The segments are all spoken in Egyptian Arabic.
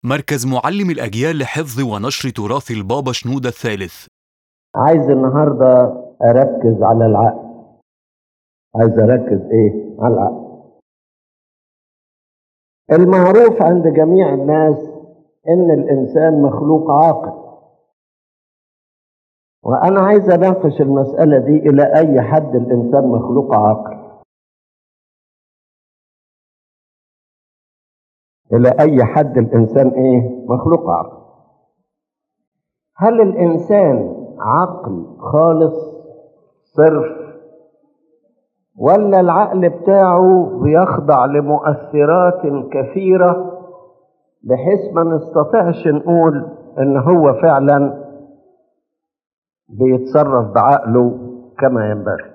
مركز معلم الأجيال لحفظ ونشر تراث البابا شنودة الثالث عايز النهارده اركز على العقل عايز اركز ايه على العقل المعروف عند جميع الناس ان الانسان مخلوق عاقل وانا عايز اناقش المساله دي الى اي حد الانسان مخلوق عاقل الى اي حد الانسان ايه مخلوق عاقل هل الانسان عقل خالص صرف ولا العقل بتاعه بيخضع لمؤثرات كثيرة بحيث ما نستطيعش نقول ان هو فعلا بيتصرف بعقله كما ينبغي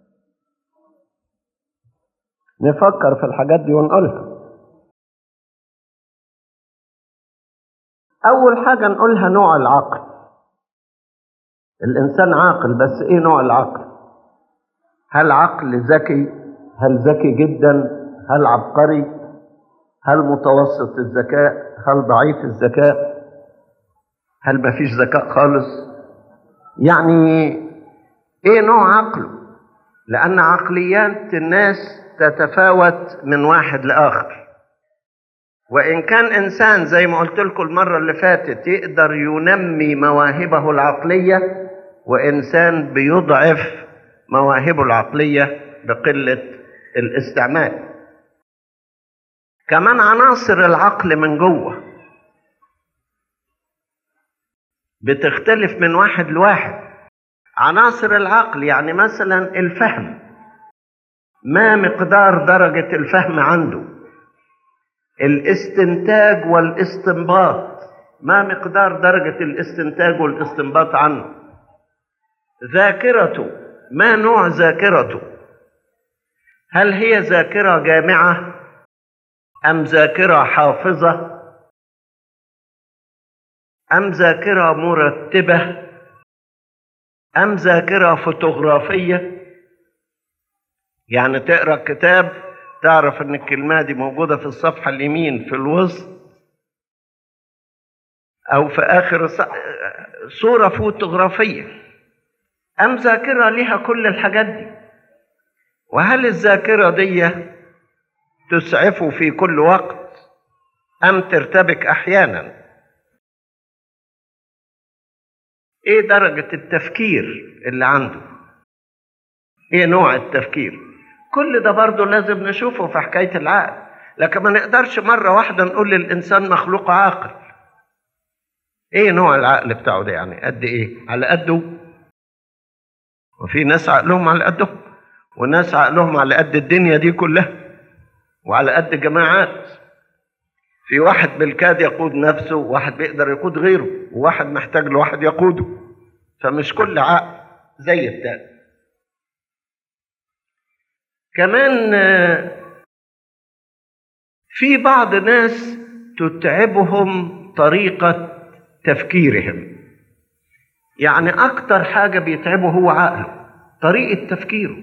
نفكر في الحاجات دي ونقولها اول حاجة نقولها نوع العقل الإنسان عاقل بس إيه نوع العقل؟ هل عقل ذكي؟ هل ذكي جدا؟ هل عبقري؟ هل متوسط الذكاء؟ هل ضعيف الذكاء؟ هل مفيش ذكاء خالص؟ يعني إيه نوع عقله؟ لأن عقليات الناس تتفاوت من واحد لآخر وإن كان إنسان زي ما قلت لكم المرة اللي فاتت يقدر ينمي مواهبه العقلية وإنسان بيضعف مواهبه العقلية بقلة الاستعمال كمان عناصر العقل من جوه بتختلف من واحد لواحد عناصر العقل يعني مثلا الفهم ما مقدار درجة الفهم عنده الاستنتاج والاستنباط ما مقدار درجة الاستنتاج والاستنباط عنه ذاكرته ما نوع ذاكرته هل هي ذاكرة جامعة أم ذاكرة حافظة أم ذاكرة مرتبة أم ذاكرة فوتوغرافية يعني تقرأ كتاب تعرف ان الكلمة دي موجودة في الصفحة اليمين في الوسط او في اخر صورة فوتوغرافية ام ذاكرة لها كل الحاجات دي وهل الذاكرة دي تسعفه في كل وقت ام ترتبك احيانا ايه درجة التفكير اللي عنده ايه نوع التفكير كل ده برضه لازم نشوفه في حكاية العقل لكن ما نقدرش مرة واحدة نقول للإنسان مخلوق عاقل إيه نوع العقل بتاعه ده يعني قد إيه على قده وفي ناس عقلهم على قدهم وناس عقلهم على قد الدنيا دي كلها وعلى قد جماعات في واحد بالكاد يقود نفسه وواحد بيقدر يقود غيره وواحد محتاج لواحد يقوده فمش كل عقل زي التاني كمان في بعض ناس تتعبهم طريقة تفكيرهم يعني أكتر حاجة بيتعبه هو عقله طريقة تفكيره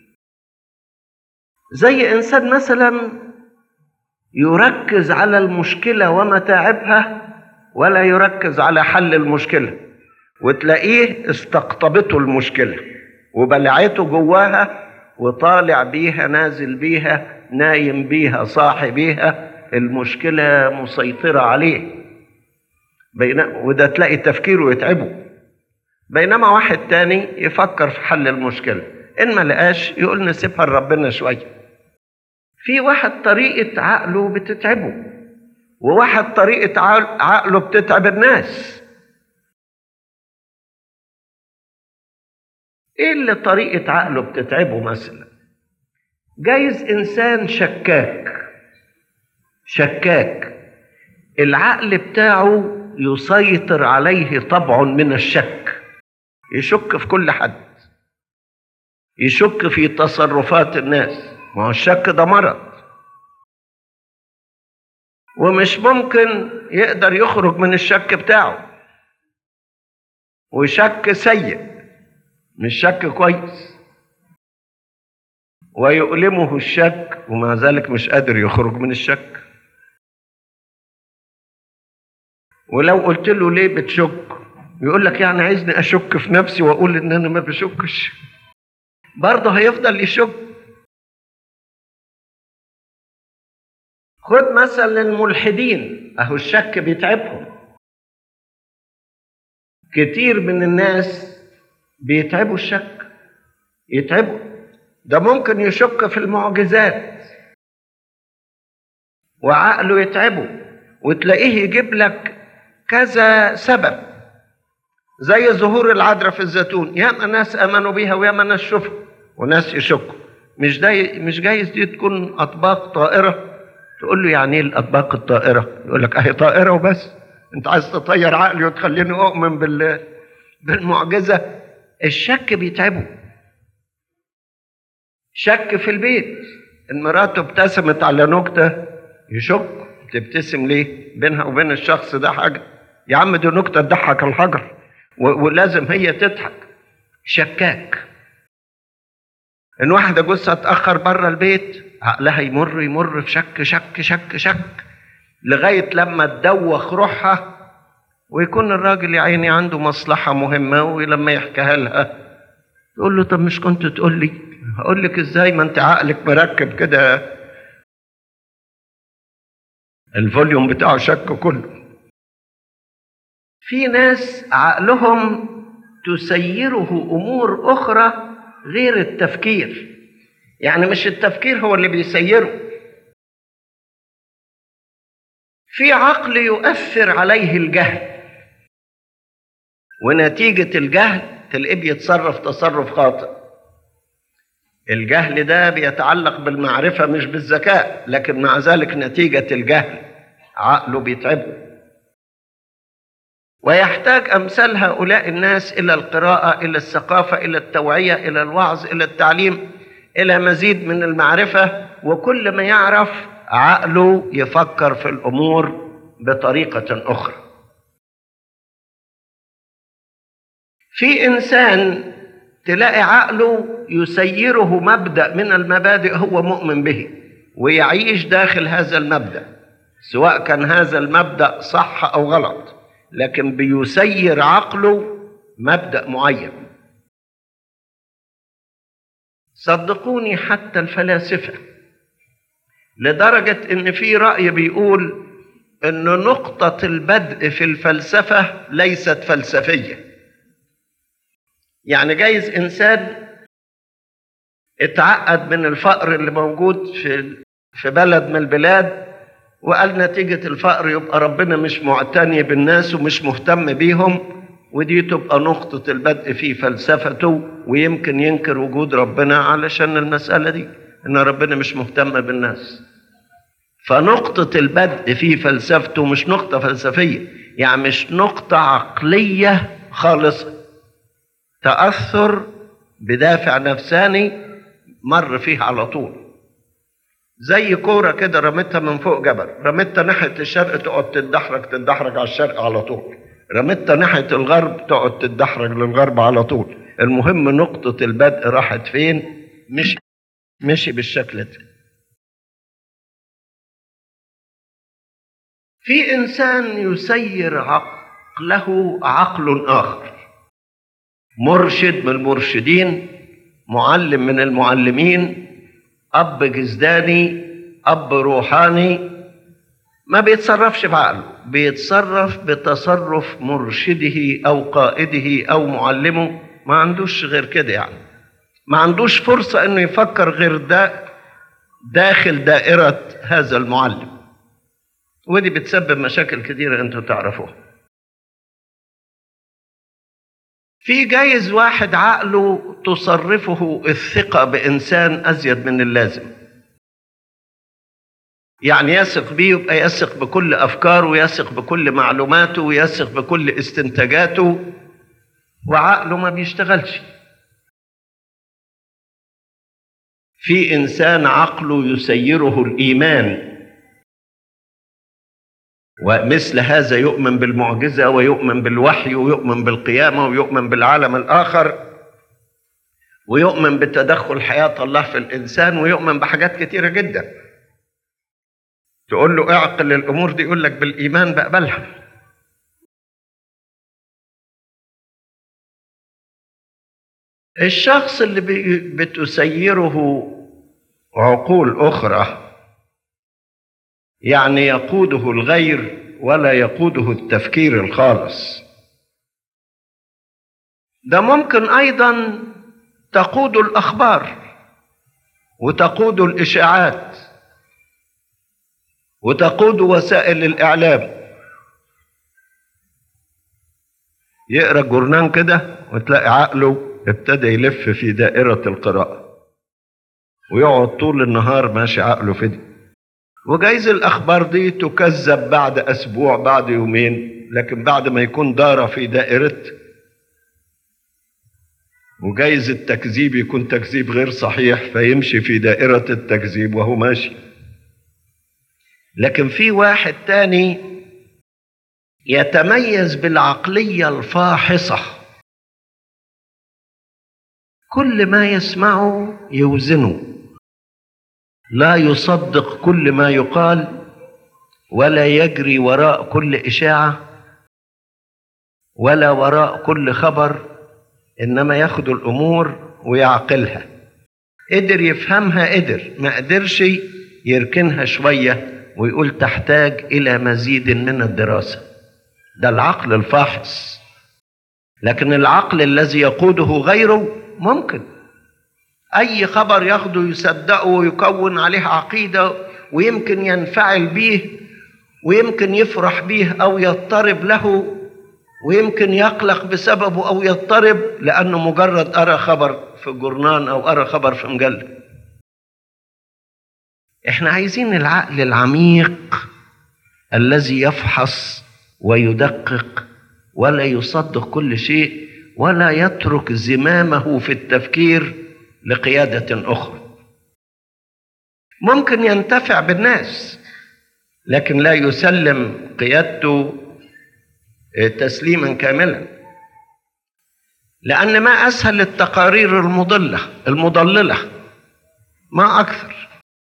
زي إنسان مثلا يركز على المشكلة ومتاعبها ولا يركز على حل المشكلة وتلاقيه استقطبته المشكلة وبلعته جواها وطالع بيها نازل بيها نايم بيها صاحي بيها المشكلة مسيطرة عليه بين وده تلاقي تفكيره يتعبه بينما واحد تاني يفكر في حل المشكلة إن ما لقاش يقول نسيبها لربنا شوية في واحد طريقة عقله بتتعبه وواحد طريقة عقله بتتعب الناس ايه اللي طريقة عقله بتتعبه مثلا جايز انسان شكاك شكاك العقل بتاعه يسيطر عليه طبع من الشك يشك في كل حد يشك في تصرفات الناس ما هو الشك ده مرض ومش ممكن يقدر يخرج من الشك بتاعه وشك سيء مش شك كويس ويؤلمه الشك ومع ذلك مش قادر يخرج من الشك ولو قلت له ليه بتشك يقول لك يعني عايزني اشك في نفسي واقول ان انا ما بشكش برضه هيفضل يشك خد مثلا الملحدين اهو الشك بيتعبهم كتير من الناس بيتعبوا الشك يتعبوا ده ممكن يشك في المعجزات وعقله يتعبه وتلاقيه يجيب لك كذا سبب زي ظهور العذراء في الزيتون ياما ناس امنوا بيها وياما ناس شافوا وناس يشكوا مش ده مش جايز دي تكون اطباق طائره تقول له يعني ايه الاطباق الطائره يقول لك اهي طائره وبس انت عايز تطير عقلي وتخليني اؤمن بال بالمعجزه الشك بيتعبه شك في البيت ان مراته ابتسمت على نكته يشك تبتسم ليه بينها وبين الشخص ده حاجه يا عم دي نكته تضحك الحجر ولازم هي تضحك شكاك ان واحده جوزها اتاخر بره البيت عقلها يمر يمر في شك شك شك شك لغايه لما تدوخ روحها ويكون الراجل يا عيني عنده مصلحه مهمه ولما يحكيها لها تقول له طب مش كنت تقول لي هقول لك ازاي ما انت عقلك مركب كده الفوليوم بتاعه شك كله في ناس عقلهم تسيره امور اخرى غير التفكير يعني مش التفكير هو اللي بيسيره في عقل يؤثر عليه الجهل ونتيجة الجهل تلاقيه بيتصرف تصرف خاطئ الجهل ده بيتعلق بالمعرفة مش بالذكاء لكن مع ذلك نتيجة الجهل عقله بيتعبه ويحتاج امثال هؤلاء الناس الى القراءه الى الثقافه الى التوعيه الى الوعظ الى التعليم الى مزيد من المعرفه وكل ما يعرف عقله يفكر في الامور بطريقه اخرى في انسان تلاقي عقله يسيره مبدا من المبادئ هو مؤمن به ويعيش داخل هذا المبدا سواء كان هذا المبدا صح او غلط لكن بيسير عقله مبدا معين صدقوني حتى الفلاسفه لدرجه ان في راي بيقول ان نقطه البدء في الفلسفه ليست فلسفيه يعني جايز انسان اتعقد من الفقر اللي موجود في في بلد من البلاد وقال نتيجة الفقر يبقى ربنا مش معتني بالناس ومش مهتم بيهم ودي تبقى نقطة البدء في فلسفته ويمكن ينكر وجود ربنا علشان المسألة دي إن ربنا مش مهتم بالناس فنقطة البدء في فلسفته مش نقطة فلسفية يعني مش نقطة عقلية خالصة تأثر بدافع نفساني مر فيه على طول زي كوره كده رميتها من فوق جبل رميتها ناحيه الشرق تقعد تتدحرج تتدحرج على الشرق على طول رميتها ناحيه الغرب تقعد تتدحرج للغرب على طول المهم نقطه البدء راحت فين مش مشي بالشكل ده في انسان يسير عقله عقل اخر مرشد من المرشدين معلم من المعلمين اب جزداني اب روحاني ما بيتصرفش بعقله بيتصرف بتصرف مرشده او قائده او معلمه ما عندوش غير كده يعني ما عندوش فرصة انه يفكر غير ده داخل دائرة هذا المعلم ودي بتسبب مشاكل كثيرة انتوا تعرفوها في جايز واحد عقله تصرفه الثقة بإنسان أزيد من اللازم يعني يثق بيه يبقى يثق بكل أفكاره ويثق بكل معلوماته ويثق بكل استنتاجاته وعقله ما بيشتغلش في إنسان عقله يسيره الإيمان ومثل هذا يؤمن بالمعجزة ويؤمن بالوحي ويؤمن بالقيامة ويؤمن بالعالم الآخر ويؤمن بتدخل حياة الله في الإنسان ويؤمن بحاجات كتيرة جدا تقول له اعقل الأمور دي يقول لك بالإيمان بقبلها الشخص اللي بي- بتسيره عقول أخرى يعني يقوده الغير ولا يقوده التفكير الخالص ده ممكن أيضا تقود الأخبار وتقود الإشاعات وتقود وسائل الإعلام يقرأ الجورنان كده وتلاقي عقله ابتدى يلف في دائرة القراءة ويقعد طول النهار ماشي عقله في دي وجايز الأخبار دي تكذب بعد أسبوع بعد يومين لكن بعد ما يكون دار في دائرة وجايز التكذيب يكون تكذيب غير صحيح فيمشي في دائرة التكذيب وهو ماشي لكن في واحد تاني يتميز بالعقلية الفاحصة كل ما يسمعه يوزنه لا يصدق كل ما يقال ولا يجري وراء كل إشاعة ولا وراء كل خبر إنما ياخد الأمور ويعقلها قدر يفهمها قدر ما قدرش يركنها شوية ويقول تحتاج إلى مزيد من الدراسة ده العقل الفاحص لكن العقل الذي يقوده غيره ممكن أي خبر ياخده يصدقه ويكون عليه عقيدة ويمكن ينفعل به ويمكن يفرح به أو يضطرب له ويمكن يقلق بسببه أو يضطرب لأنه مجرد أرى خبر في جورنان أو أرى خبر في مجلة احنا عايزين العقل العميق الذي يفحص ويدقق ولا يصدق كل شيء ولا يترك زمامه في التفكير لقيادة أخرى ممكن ينتفع بالناس لكن لا يسلم قيادته تسليما كاملا لأن ما أسهل التقارير المضلة المضللة ما أكثر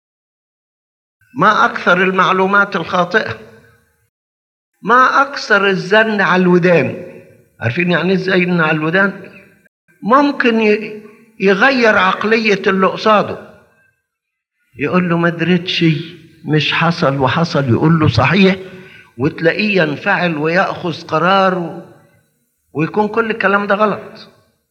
ما أكثر المعلومات الخاطئة ما أكثر الزن على الودان عارفين يعني إيه الزن على الودان ممكن ي- يغير عقلية اللي قصاده يقول له ما دريتش مش حصل وحصل يقول له صحيح وتلاقيه ينفعل ويأخذ قرار و- ويكون كل الكلام ده غلط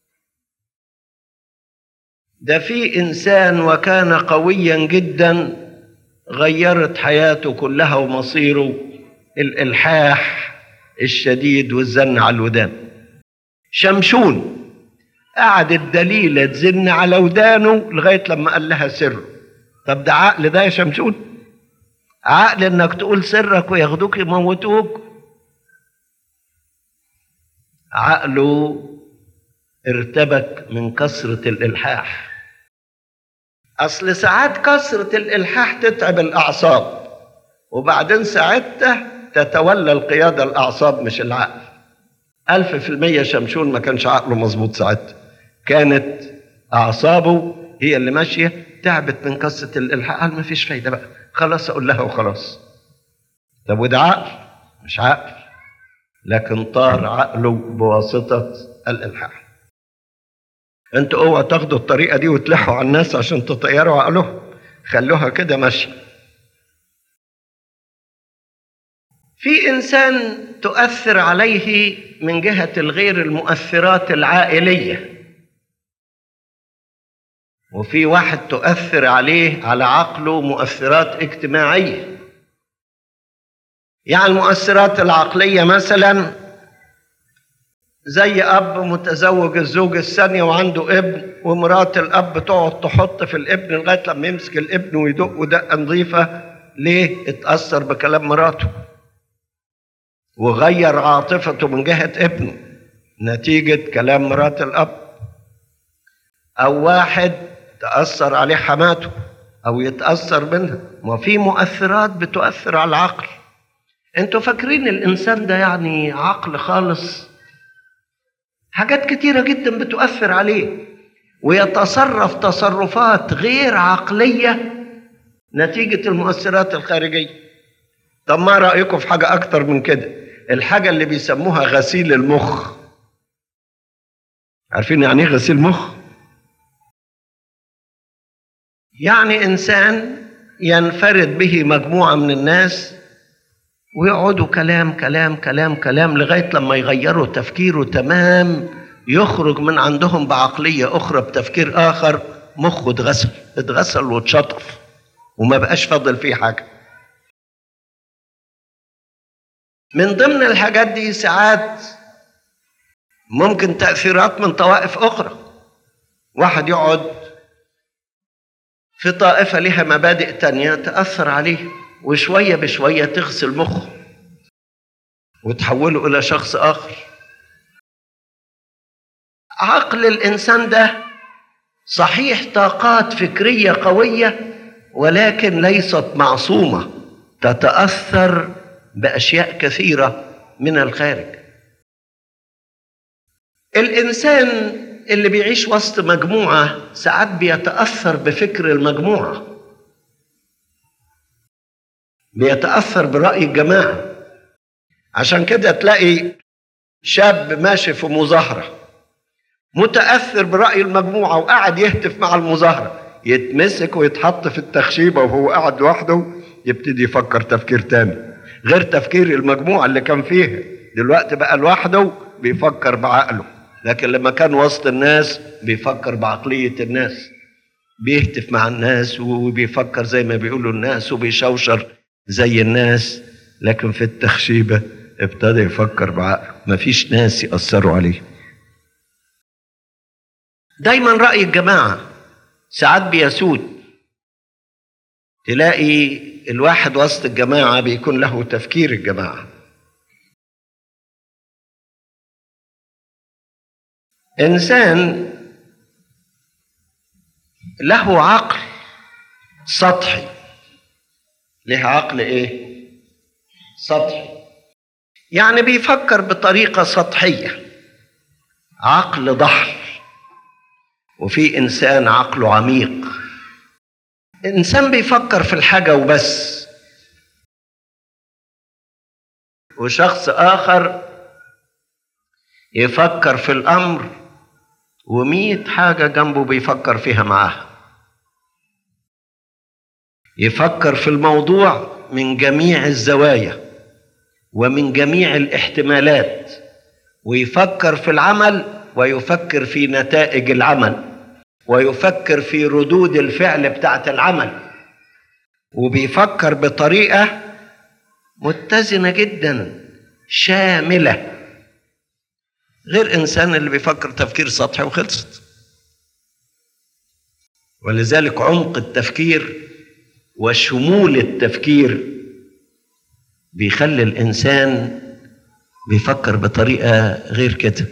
ده في إنسان وكان قويا جدا غيرت حياته كلها ومصيره الإلحاح الشديد والزن على الودان شمشون قعد الدليلة تزن على ودانه لغاية لما قال لها سر طب ده عقل ده يا شمشون عقل انك تقول سرك وياخدوك يموتوك عقله ارتبك من كثرة الإلحاح أصل ساعات كثرة الإلحاح تتعب الأعصاب وبعدين ساعتها تتولى القيادة الأعصاب مش العقل ألف في المية شمشون ما كانش عقله مظبوط ساعتها كانت أعصابه هي اللي ماشية تعبت من قصة الإلحاح قال ما فيش فايدة بقى خلاص أقول لها وخلاص طب وده عقل مش عقل لكن طار عقله بواسطة الإلحاح انتوا اوعوا تاخدوا الطريقة دي وتلحوا على الناس عشان تطيروا عقلهم خلوها كده ماشية في إنسان تؤثر عليه من جهة الغير المؤثرات العائلية وفي واحد تؤثر عليه على عقله مؤثرات اجتماعية يعني المؤثرات العقلية مثلا زي أب متزوج الزوجة الثانية وعنده ابن ومرات الأب تقعد تحط في الابن لغاية لما يمسك الابن ويدق دقة نظيفة ليه؟ اتأثر بكلام مراته وغير عاطفته من جهة ابنه نتيجة كلام مرات الأب أو واحد تأثر عليه حماته أو يتأثر منها ما في مؤثرات بتؤثر على العقل انتوا فاكرين الإنسان ده يعني عقل خالص حاجات كتيرة جدا بتؤثر عليه ويتصرف تصرفات غير عقلية نتيجة المؤثرات الخارجية طب ما رأيكم في حاجة أكتر من كده الحاجة اللي بيسموها غسيل المخ عارفين يعني ايه غسيل مخ يعني انسان ينفرد به مجموعه من الناس ويقعدوا كلام كلام كلام كلام لغايه لما يغيروا تفكيره تمام يخرج من عندهم بعقليه اخرى بتفكير اخر مخه اتغسل اتغسل واتشطف وما بقاش فاضل فيه حاجه من ضمن الحاجات دي ساعات ممكن تأثيرات من طوائف أخرى واحد يقعد في طائفة لها مبادئ تانية تأثر عليه وشوية بشوية تغسل مخه وتحوله إلى شخص آخر عقل الإنسان ده صحيح طاقات فكرية قوية ولكن ليست معصومة تتأثر بأشياء كثيرة من الخارج الإنسان اللي بيعيش وسط مجموعة ساعات بيتأثر بفكر المجموعة بيتأثر برأي الجماعة عشان كده تلاقي شاب ماشي في مظاهرة متأثر برأي المجموعة وقاعد يهتف مع المظاهرة يتمسك ويتحط في التخشيبة وهو قاعد لوحده يبتدي يفكر تفكير تاني غير تفكير المجموعة اللي كان فيها دلوقتي بقى لوحده بيفكر بعقله لكن لما كان وسط الناس بيفكر بعقلية الناس بيهتف مع الناس وبيفكر زي ما بيقولوا الناس وبيشوشر زي الناس لكن في التخشيبة ابتدى يفكر بعقله مفيش ناس يأثروا عليه دايما رأي الجماعة ساعات بيسود تلاقي الواحد وسط الجماعة بيكون له تفكير الجماعة إنسان له عقل سطحي له عقل إيه؟ سطحي يعني بيفكر بطريقة سطحية عقل ضحل وفي إنسان عقله عميق إنسان بيفكر في الحاجة وبس وشخص آخر يفكر في الأمر ومية حاجة جنبه بيفكر فيها معاها يفكر في الموضوع من جميع الزوايا ومن جميع الاحتمالات ويفكر في العمل ويفكر في نتائج العمل ويفكر في ردود الفعل بتاعت العمل وبيفكر بطريقة متزنة جدا شاملة غير إنسان اللي بيفكر تفكير سطحي وخلصت ولذلك عمق التفكير وشمول التفكير بيخلي الإنسان بيفكر بطريقة غير كده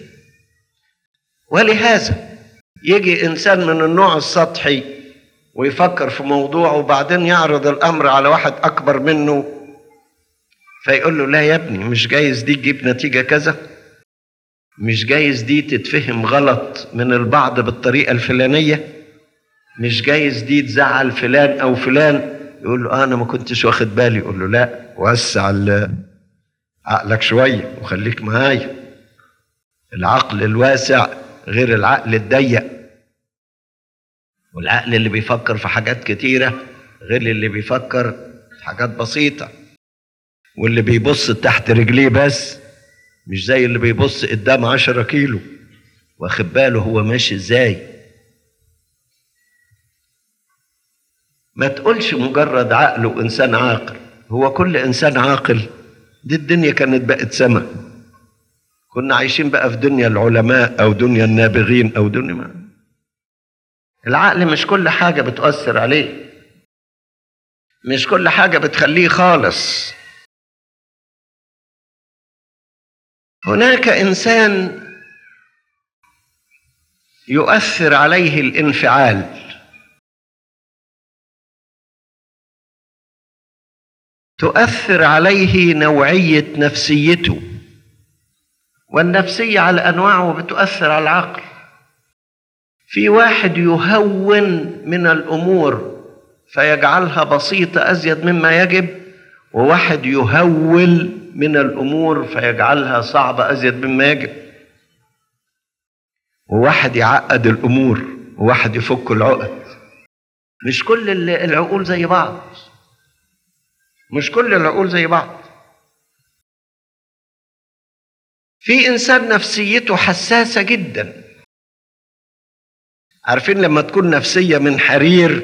ولهذا يجي إنسان من النوع السطحي ويفكر في موضوع وبعدين يعرض الأمر على واحد أكبر منه فيقول له لا يا ابني مش جايز دي تجيب نتيجة كذا مش جايز دي تتفهم غلط من البعض بالطريقة الفلانية مش جايز دي تزعل فلان أو فلان يقول له آه أنا ما كنتش واخد بالي يقول له لا وسع عقلك شوية وخليك معايا العقل الواسع غير العقل الضيق والعقل اللي بيفكر في حاجات كتيرة غير اللي بيفكر في حاجات بسيطة واللي بيبص تحت رجليه بس مش زي اللي بيبص قدام عشرة كيلو واخد باله هو ماشي ازاي ما تقولش مجرد عقل وإنسان عاقل هو كل إنسان عاقل دي الدنيا كانت بقت سما كنا عايشين بقى في دنيا العلماء أو دنيا النابغين أو دنيا ما. العقل مش كل حاجة بتؤثر عليه مش كل حاجة بتخليه خالص هناك إنسان يؤثر عليه الانفعال تؤثر عليه نوعية نفسيته والنفسية على أنواعه بتؤثر على العقل في واحد يهون من الأمور فيجعلها بسيطة أزيد مما يجب وواحد يهول من الأمور فيجعلها صعبة أزيد مما يجب وواحد يعقد الأمور وواحد يفك العقد مش كل ال- العقول زي بعض مش كل العقول زي بعض في انسان نفسيته حساسه جدا عارفين لما تكون نفسيه من حرير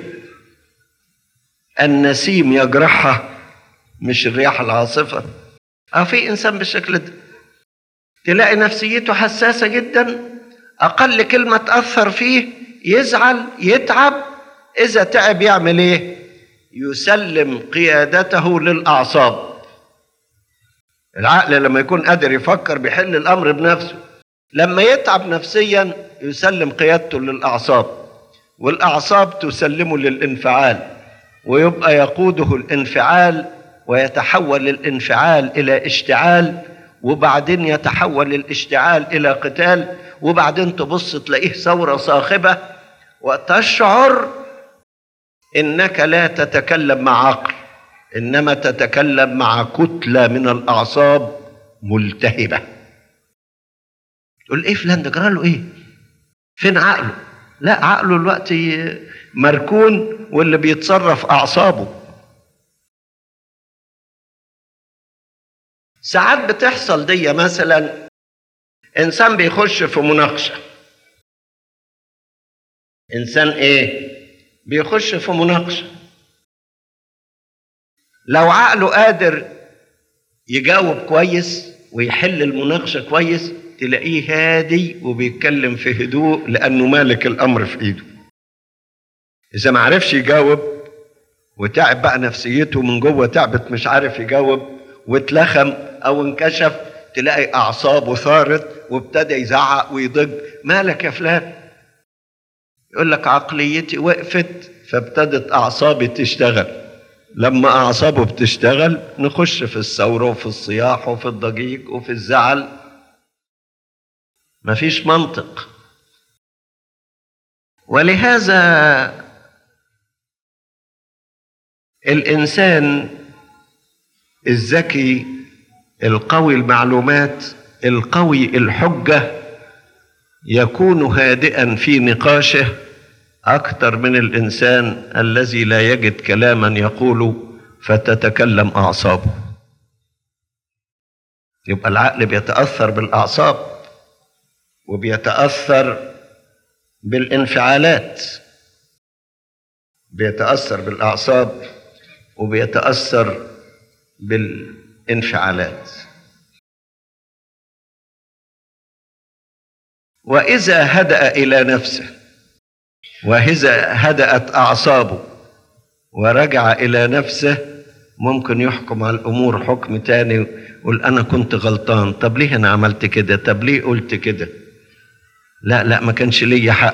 النسيم يجرحها مش الرياح العاصفه اه في انسان بالشكل ده تلاقي نفسيته حساسه جدا اقل كلمه تاثر فيه يزعل يتعب اذا تعب يعمل ايه يسلم قيادته للاعصاب العقل لما يكون قادر يفكر بيحل الامر بنفسه لما يتعب نفسيا يسلم قيادته للاعصاب والاعصاب تسلمه للانفعال ويبقى يقوده الانفعال ويتحول الانفعال الى اشتعال وبعدين يتحول الاشتعال الى قتال وبعدين تبص تلاقيه ثوره صاخبه وتشعر انك لا تتكلم مع عقل انما تتكلم مع كتله من الاعصاب ملتهبه تقول ايه فلان ده جرى له ايه فين عقله لا عقله الوقت مركون واللي بيتصرف اعصابه ساعات بتحصل دي مثلا انسان بيخش في مناقشه انسان ايه بيخش في مناقشه لو عقله قادر يجاوب كويس ويحل المناقشه كويس تلاقيه هادي وبيتكلم في هدوء لانه مالك الامر في ايده اذا ما عرفش يجاوب وتعب بقى نفسيته من جوه تعبت مش عارف يجاوب واتلخم او انكشف تلاقي اعصابه ثارت وابتدى يزعق ويضج مالك يا فلان يقول لك عقليتي وقفت فابتدت اعصابي تشتغل لما اعصابه بتشتغل نخش في الثوره وفي الصياح وفي الضجيج وفي الزعل مفيش منطق ولهذا الانسان الذكي القوي المعلومات القوي الحجه يكون هادئا في نقاشه اكثر من الانسان الذي لا يجد كلاما يقوله فتتكلم اعصابه يبقى العقل بيتاثر بالاعصاب وبيتاثر بالانفعالات بيتاثر بالاعصاب وبيتاثر بالانفعالات واذا هدا الى نفسه واذا هدات اعصابه ورجع الى نفسه ممكن يحكم على الامور حكم تاني يقول انا كنت غلطان طب ليه انا عملت كده طب ليه قلت كده لا لا ما كانش ليا حق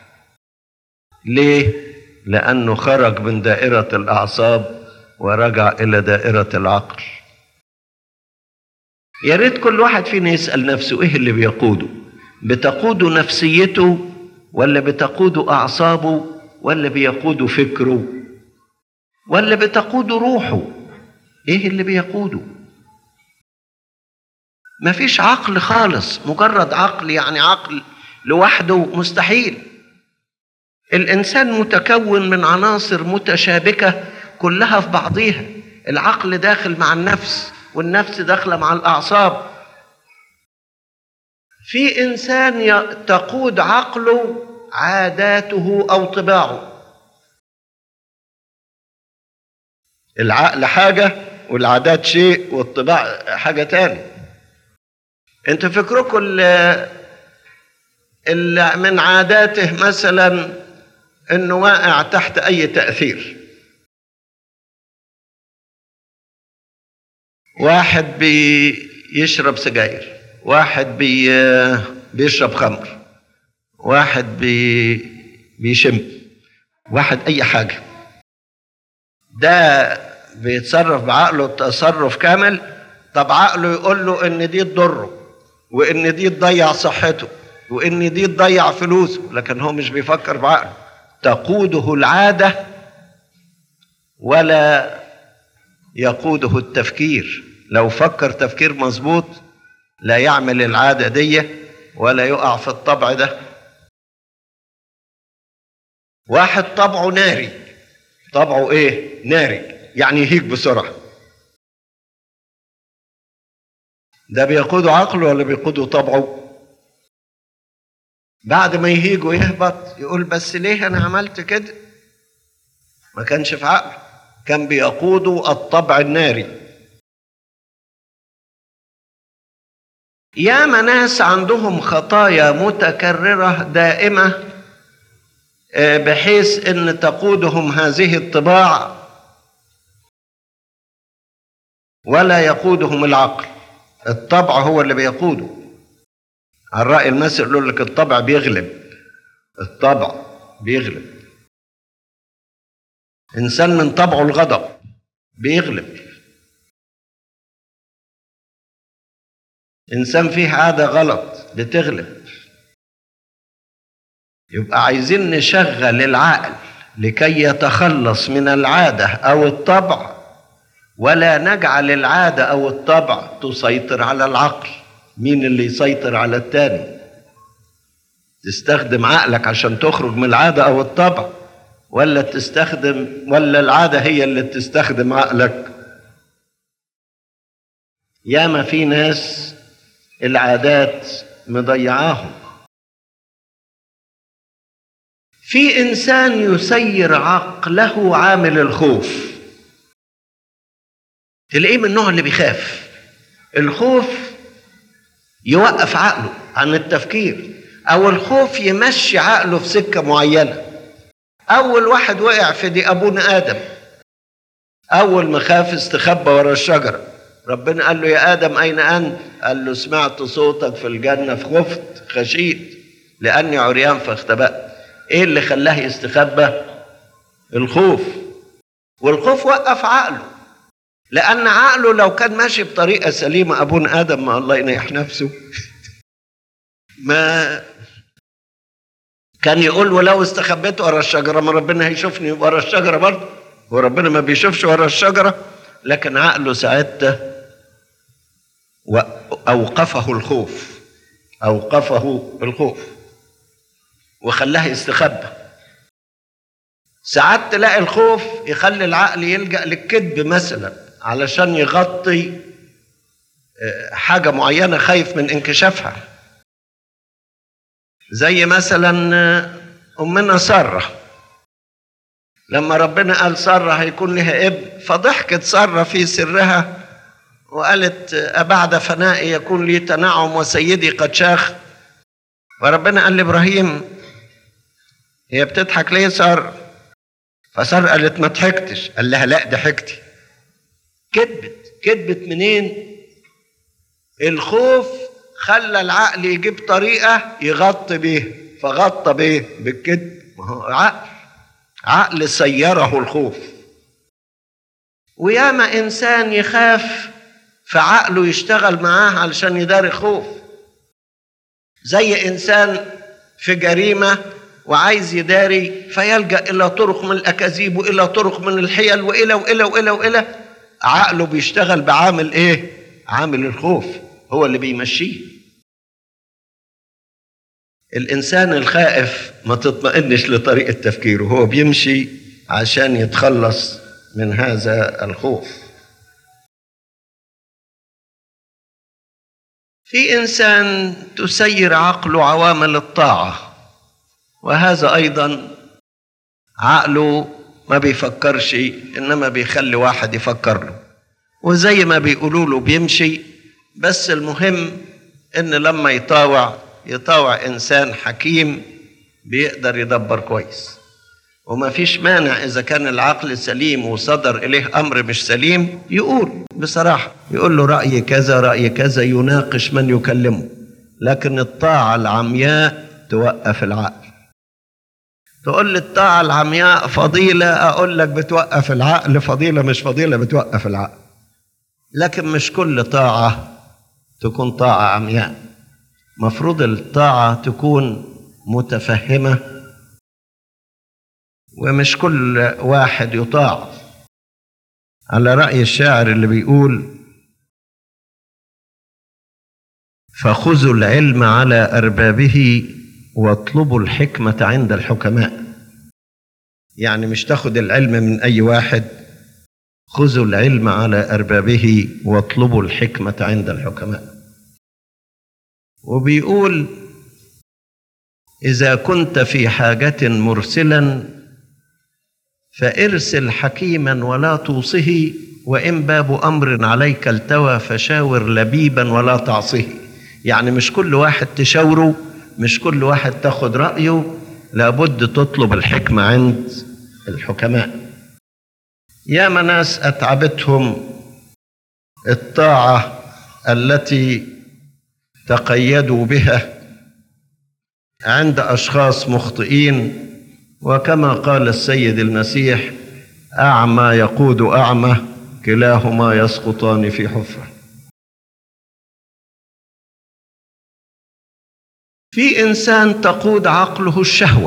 ليه لانه خرج من دائره الاعصاب ورجع الى دائره العقل يا ريت كل واحد فينا يسال نفسه ايه اللي بيقوده بتقود نفسيته ولا بتقود اعصابه ولا بيقود فكره ولا بتقود روحه ايه اللي بيقوده مفيش عقل خالص مجرد عقل يعني عقل لوحده مستحيل الانسان متكون من عناصر متشابكه كلها في بعضيها العقل داخل مع النفس والنفس داخله مع الاعصاب في انسان ي- تقود عقله عاداته او طباعه العقل حاجه والعادات شيء والطباع حاجه تاني انت فكركم اللي, اللي من عاداته مثلا انه واقع تحت اي تاثير واحد بيشرب سجاير واحد بي بيشرب خمر واحد بي بيشم واحد اي حاجه ده بيتصرف بعقله تصرف كامل طب عقله يقول له ان دي تضره وان دي تضيع صحته وان دي تضيع فلوسه لكن هو مش بيفكر بعقله تقوده العاده ولا يقوده التفكير لو فكر تفكير مظبوط لا يعمل العاده دي ولا يقع في الطبع ده واحد طبعه ناري طبعه ايه ناري يعني يهيج بسرعه ده بيقوده عقله ولا بيقوده طبعه بعد ما يهيج ويهبط يقول بس ليه انا عملت كده ما كانش في عقله كان بيقوده الطبع الناري ياما ناس عندهم خطايا متكررة دائمة آه، بحيث ان تقودهم هذه الطباع ولا يقودهم العقل الطبع هو اللي بيقوده على الرأي المثل يقول لك الطبع بيغلب الطبع بيغلب إنسان من طبعه الغضب بيغلب إنسان فيه عادة غلط بتغلب يبقى عايزين نشغل العقل لكي يتخلص من العادة أو الطبع ولا نجعل العادة أو الطبع تسيطر على العقل مين اللي يسيطر على التاني تستخدم عقلك عشان تخرج من العادة أو الطبع ولا تستخدم ولا العادة هي اللي تستخدم عقلك ياما في ناس العادات مضيعاهم في انسان يسير عقله عامل الخوف تلاقيه من النوع اللي بيخاف الخوف يوقف عقله عن التفكير او الخوف يمشي عقله في سكه معينه اول واحد وقع في دي ابونا ادم اول ما خاف استخبى ورا الشجره ربنا قال له يا ادم اين انت قال له سمعت صوتك في الجنه فخفت خشيت لاني عريان فاختبأت ايه اللي خلاه يستخبى الخوف والخوف وقف عقله لان عقله لو كان ماشي بطريقه سليمه ابونا ادم ما الله ينيح نفسه ما كان يقول ولو استخبيت ورا الشجره ما ربنا هيشوفني ورا الشجره برضه وربنا ما بيشوفش ورا الشجره لكن عقله ساعتها اوقفه الخوف اوقفه الخوف وخلاه يستخبى ساعات تلاقي الخوف يخلي العقل يلجا للكذب مثلا علشان يغطي حاجه معينه خايف من انكشافها زي مثلا امنا ساره لما ربنا قال ساره هيكون لها ابن فضحكت ساره في سرها وقالت أبعد فنائي يكون لي تنعم وسيدي قد شاخ فربنا قال لابراهيم هي بتضحك ليه ساره فساره قالت ما ضحكتش قال لها لا ضحكتي كذبت كذبت منين الخوف خلى العقل يجيب طريقه يغطي بيها فغطى بيه بالكذب ما هو عقل عقل سيره الخوف وياما انسان يخاف فعقله يشتغل معاه علشان يداري خوف زي انسان في جريمه وعايز يداري فيلجا الى طرق من الاكاذيب والى طرق من الحيل والى والى والى والى عقله بيشتغل بعامل ايه عامل الخوف هو اللي بيمشيه الانسان الخائف ما تطمئنش لطريقه تفكيره هو بيمشي عشان يتخلص من هذا الخوف في انسان تسير عقله عوامل الطاعه وهذا ايضا عقله ما بيفكرش انما بيخلي واحد يفكر له وزي ما بيقولوا له بيمشي بس المهم ان لما يطاوع يطاوع انسان حكيم بيقدر يدبر كويس وما فيش مانع اذا كان العقل سليم وصدر اليه امر مش سليم يقول بصراحه يقول له راي كذا راي كذا يناقش من يكلمه لكن الطاعه العمياء توقف العقل تقول لي الطاعه العمياء فضيله اقول لك بتوقف العقل فضيله مش فضيله بتوقف العقل لكن مش كل طاعه تكون طاعه عمياء مفروض الطاعه تكون متفهمه ومش كل واحد يطاع على رأي الشاعر اللي بيقول فخذوا العلم على أربابه واطلبوا الحكمة عند الحكماء يعني مش تاخد العلم من أي واحد خذوا العلم على أربابه واطلبوا الحكمة عند الحكماء وبيقول إذا كنت في حاجة مرسلا فارسل حكيما ولا توصه وإن باب أمر عليك التوى فشاور لبيبا ولا تعصه يعني مش كل واحد تشاوره مش كل واحد تاخد رأيه لابد تطلب الحكمة عند الحكماء يا ناس أتعبتهم الطاعة التي تقيدوا بها عند أشخاص مخطئين وكما قال السيد المسيح أعمى يقود أعمى كلاهما يسقطان في حفرة في إنسان تقود عقله الشهوة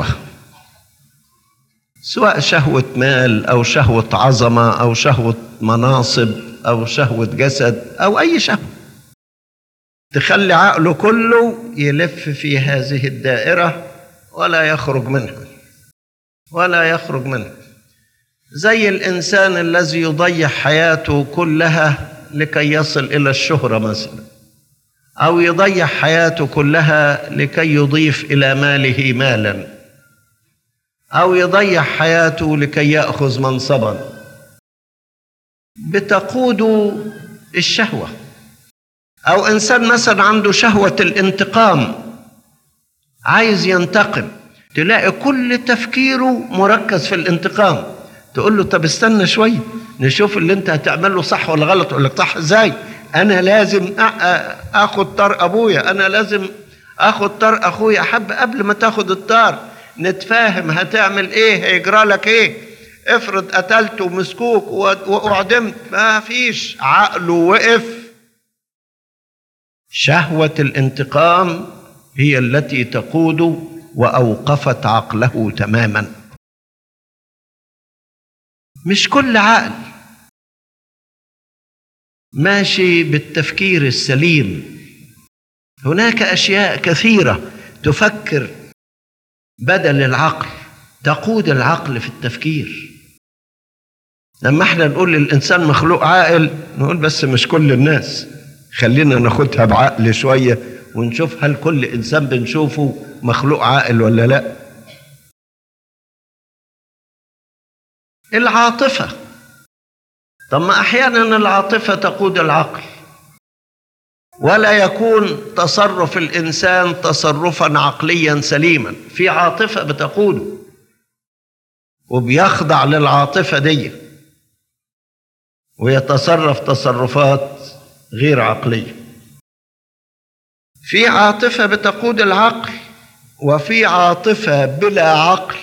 سواء شهوة مال أو شهوة عظمة أو شهوة مناصب أو شهوة جسد أو أي شهوة تخلي عقله كله يلف في هذه الدائرة ولا يخرج منها ولا يخرج منها زي الإنسان الذي يضيع حياته كلها لكي يصل إلى الشهرة مثلا أو يضيع حياته كلها لكي يضيف إلى ماله مالا أو يضيع حياته لكي يأخذ منصبا بتقود الشهوة أو إنسان مثلا عنده شهوة الانتقام عايز ينتقم تلاقي كل تفكيره مركز في الانتقام تقول له طب استنى شوية نشوف اللي انت هتعمله صح ولا غلط يقول لك صح ازاي انا لازم اخد طار ابويا انا لازم اخد طار اخويا حب قبل ما تاخد الطار نتفاهم هتعمل ايه هيجرى لك ايه افرض قتلت ومسكوك واعدمت ما فيش عقله وقف شهوة الانتقام هي التي تقود وأوقفت عقله تماما مش كل عقل ماشي بالتفكير السليم هناك أشياء كثيرة تفكر بدل العقل تقود العقل في التفكير لما احنا نقول للإنسان مخلوق عاقل نقول بس مش كل الناس خلينا ناخدها بعقل شوية ونشوف هل كل إنسان بنشوفه مخلوق عاقل ولا لا العاطفة طب ما أحيانا العاطفة تقود العقل ولا يكون تصرف الإنسان تصرفا عقليا سليما في عاطفة بتقوده وبيخضع للعاطفة دي ويتصرف تصرفات غير عقلية في عاطفة بتقود العقل وفي عاطفة بلا عقل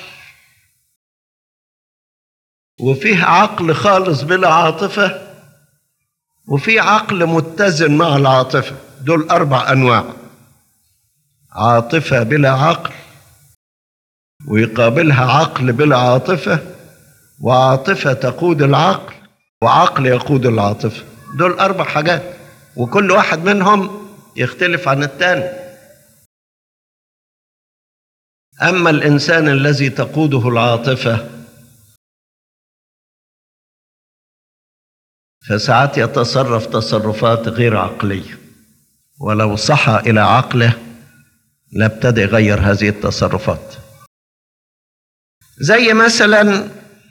وفيه عقل خالص بلا عاطفة وفي عقل متزن مع العاطفة دول أربع أنواع عاطفة بلا عقل ويقابلها عقل بلا عاطفة وعاطفة تقود العقل وعقل يقود العاطفة دول أربع حاجات وكل واحد منهم يختلف عن الثاني أما الإنسان الذي تقوده العاطفة فساعات يتصرف تصرفات غير عقلية ولو صحى إلى عقله لابتدى يغير هذه التصرفات زي مثلا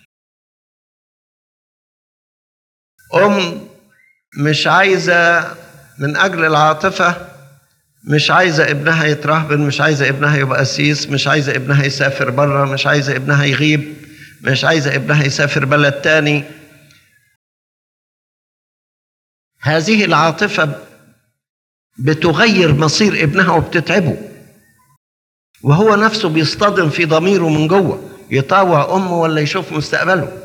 أم مش عايزة من أجل العاطفة مش عايزة ابنها يترهبن مش عايزة ابنها يبقى قسيس مش عايزة ابنها يسافر بره مش عايزة ابنها يغيب مش عايزة ابنها يسافر بلد تاني هذه العاطفة بتغير مصير ابنها وبتتعبه وهو نفسه بيصطدم في ضميره من جوه يطاوع أمه ولا يشوف مستقبله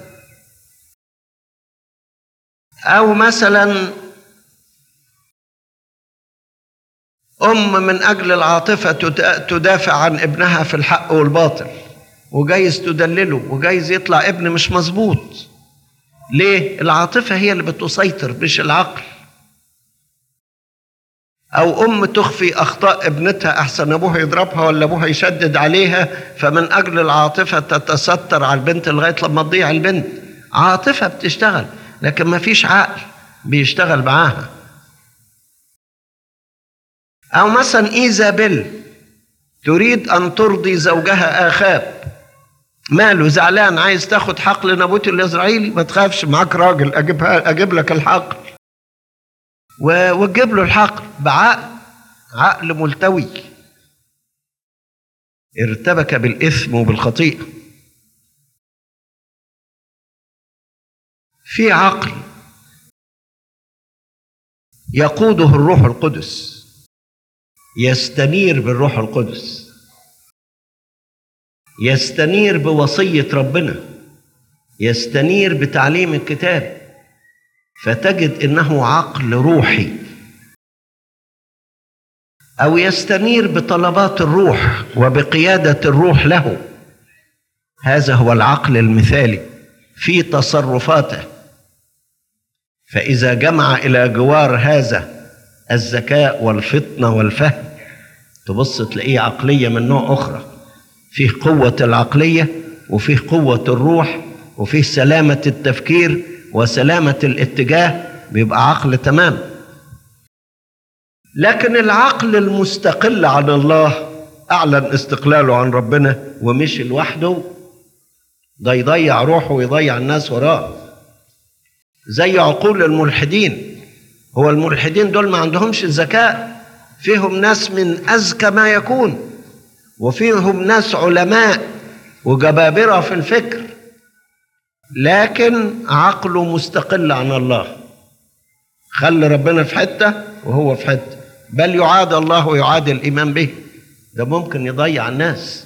أو مثلا أم من أجل العاطفة تدافع عن ابنها في الحق والباطل وجايز تدلله وجايز يطلع ابن مش مظبوط ليه؟ العاطفة هي اللي بتسيطر مش العقل أو أم تخفي أخطاء ابنتها أحسن أبوها يضربها ولا أبوها يشدد عليها فمن أجل العاطفة تتستر على البنت لغاية لما تضيع البنت عاطفة بتشتغل لكن ما فيش عقل بيشتغل معاها أو مثلا إيزابيل تريد أن ترضي زوجها آخاب ماله زعلان عايز تاخد حقل نابوت الإسرائيلي ما تخافش معاك راجل أجيبها أجيب لك الحقل و- وتجيب له الحقل بعقل عقل ملتوي ارتبك بالإثم وبالخطيئة في عقل يقوده الروح القدس يستنير بالروح القدس يستنير بوصية ربنا يستنير بتعليم الكتاب فتجد انه عقل روحي او يستنير بطلبات الروح وبقياده الروح له هذا هو العقل المثالي في تصرفاته فاذا جمع الى جوار هذا الذكاء والفطنه والفهم تبص تلاقيه عقليه من نوع اخرى فيه قوه العقليه وفيه قوه الروح وفيه سلامه التفكير وسلامه الاتجاه بيبقى عقل تمام لكن العقل المستقل عن الله اعلن استقلاله عن ربنا ومشي لوحده ده يضيع روحه ويضيع الناس وراه زي عقول الملحدين هو الملحدين دول ما عندهمش ذكاء فيهم ناس من اذكى ما يكون وفيهم ناس علماء وجبابره في الفكر لكن عقله مستقل عن الله خلي ربنا في حته وهو في حته بل يعاد الله ويعاد الايمان به ده ممكن يضيع الناس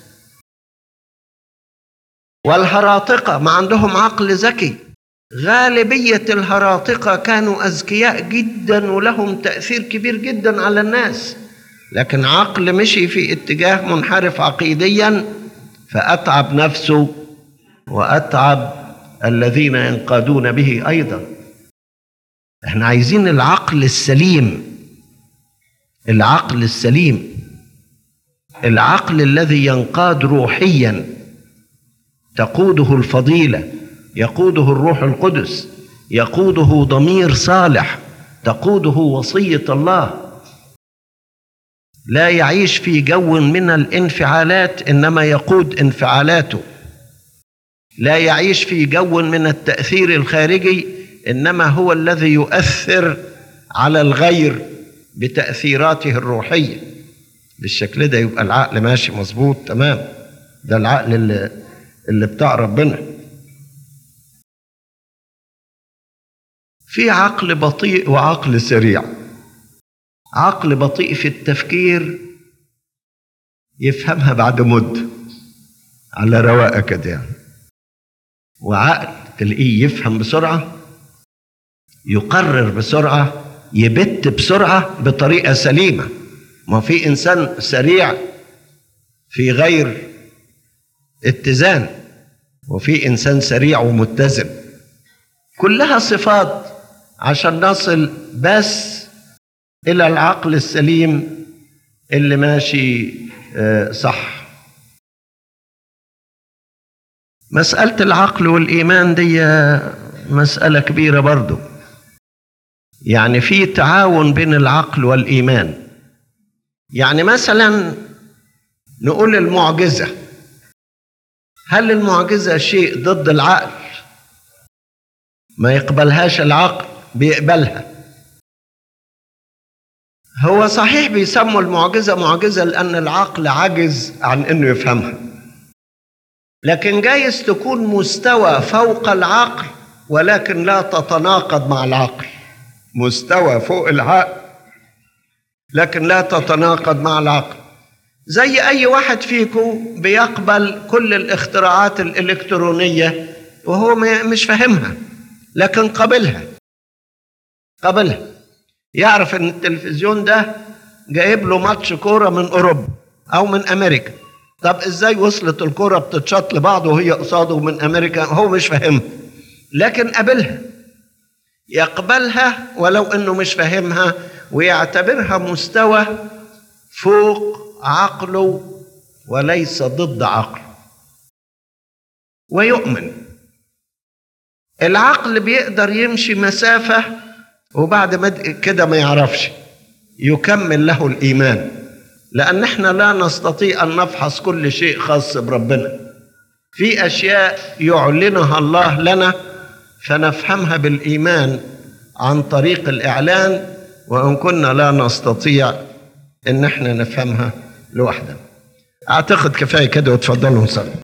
والهراطقه ما عندهم عقل ذكي غالبيه الهراطقه كانوا اذكياء جدا ولهم تاثير كبير جدا على الناس لكن عقل مشي في اتجاه منحرف عقيديا فاتعب نفسه واتعب الذين ينقادون به ايضا احنا عايزين العقل السليم العقل السليم العقل الذي ينقاد روحيا تقوده الفضيله يقوده الروح القدس يقوده ضمير صالح تقوده وصيه الله لا يعيش في جو من الانفعالات انما يقود انفعالاته لا يعيش في جو من التاثير الخارجي انما هو الذي يؤثر على الغير بتاثيراته الروحيه بالشكل ده يبقى العقل ماشي مظبوط تمام ده العقل اللي, اللي بتاع ربنا في عقل بطيء وعقل سريع عقل بطيء في التفكير يفهمها بعد مدة على رواقة كده يعني وعقل تلاقيه يفهم بسرعة يقرر بسرعة يبت بسرعة بطريقة سليمة ما في إنسان سريع في غير اتزان وفي إنسان سريع ومتزن كلها صفات عشان نصل بس إلى العقل السليم اللي ماشي آه، صح مسألة العقل والإيمان دي مسألة كبيرة برضو يعني في تعاون بين العقل والإيمان يعني مثلا نقول المعجزة هل المعجزة شيء ضد العقل ما يقبلهاش العقل بيقبلها هو صحيح بيسموا المعجزة معجزة لأن العقل عجز عن إنه يفهمها لكن جايز تكون مستوى فوق العقل ولكن لا تتناقض مع العقل مستوى فوق العقل لكن لا تتناقض مع العقل زي أي واحد فيكم بيقبل كل الاختراعات الإلكترونية وهو ما- مش فاهمها لكن قبلها قبلها يعرف ان التلفزيون ده جايب له ماتش كوره من اوروبا او من امريكا طب ازاي وصلت الكوره بتتشط لبعض وهي قصاده من امريكا هو مش فاهمها لكن قبلها يقبلها ولو انه مش فاهمها ويعتبرها مستوى فوق عقله وليس ضد عقله ويؤمن العقل بيقدر يمشي مسافة وبعد ما كده ما يعرفش يكمل له الإيمان لأن احنا لا نستطيع أن نفحص كل شيء خاص بربنا في أشياء يعلنها الله لنا فنفهمها بالإيمان عن طريق الإعلان وإن كنا لا نستطيع إن احنا نفهمها لوحدنا أعتقد كفاية كده وتفضلوا نصلي